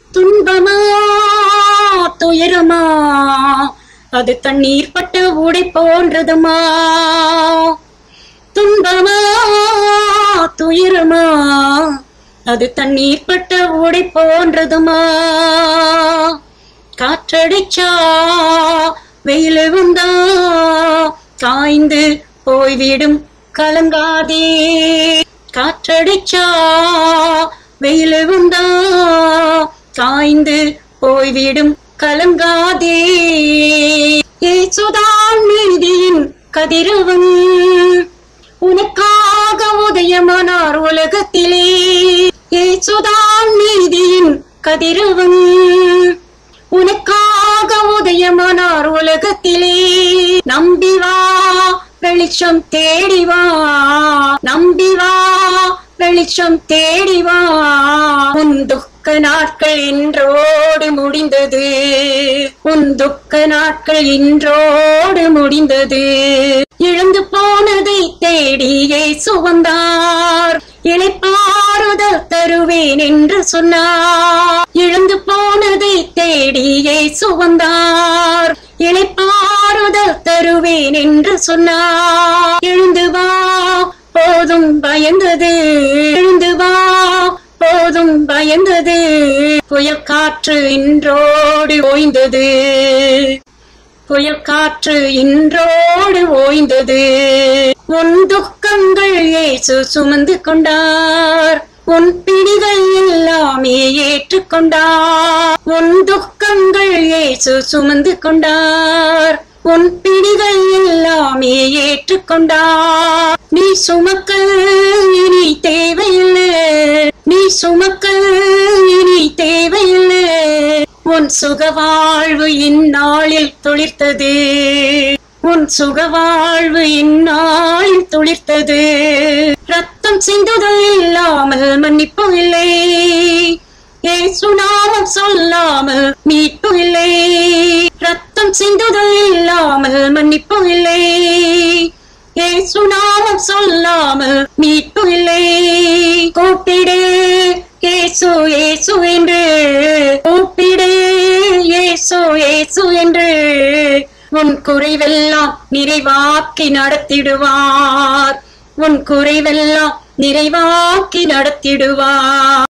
துன்பமா துயரமா அது தண்ணீர் பட்ட உடை போன்றதுமா துன்பமா துயரமா அது தண்ணீர் பட்ட உடை போன்றதுமா காற்றடிச்சா வெயில் வந்தா காய்ந்து போய்விடும் கலங்காதே காற்றடிச்சா வெயில் வந்தா காய்ந்து போய்விடும் கலங்காதே ஏசுதான் நீதியின் கதிரவன் உனக்காக உதயமானார் உலகத்திலே ஏசுதான் நீதியின் கதிரவன் உனக்காக உதயமானார் உலகத்திலே நம்பி வா வெளிச்சம் தேடி வா நம்பி வா வெளிச்சம் தேடி வா உன் துக்க நாட்கள் இன்றோடு முடிந்தது உன் துக்க நாட்கள் இன்றோடு முடிந்தது இழந்து போனதை தேடியே சுவந்தார் இளைப்பாறுதல் தருவேன் என்று சொன்னார் இழந்து போனதை தேடியே சுவந்தார் இளைப்பாறுதல் தருவேன் என்று சொன்னார் எழுந்து வா போதும் பயந்தது எழுந்து வா போதும் பயந்தது புயல் காற்று இன்றோடு ஓய்ந்தது புயல் காற்று இன்றோடு ஓய்ந்தது உன் துக்கங்கள் இயேசு சுமந்து கொண்டார் உன் பிடிகள் எல்லாமே ஏற்றுக்கொண்டார் உன் துக்கங்கள் இயேசு சுமந்து கொண்டார் உன் பிடிகள் எல்லாமே ஏற்றுக்கொண்டார் நீ சுமக்க இனி தேவையில்லை நீ சுமக்க இனி தேவையில்லை உன் சுகவாழ்வு இந்நாளில் துளிர்த்தது உன் சுகவாழ்வு இந்நாளில் துளிர்த்தது ரத்தம் சிந்துதல் இல்லாமல் மன்னிப்பு இல்லை ஏசுநாமம் சொல்லாமல் மீட்பு இல்லை ரத்தம் சிந்துதல் இல்லாமல் மன்னிப்பு இல்லை ஏசுநாமம் சொல்லாமல் மீட்பு இல்லை கூப்பிடு ஏசு ஏசு என்று கூப்பிடு ஏசு ஏசு என்று உன் குறைவெல்லாம் நிறைவாக்கி நடத்திடுவார் உன் குறைவெல்லாம் நிறைவாக்கி நடத்திடுவார்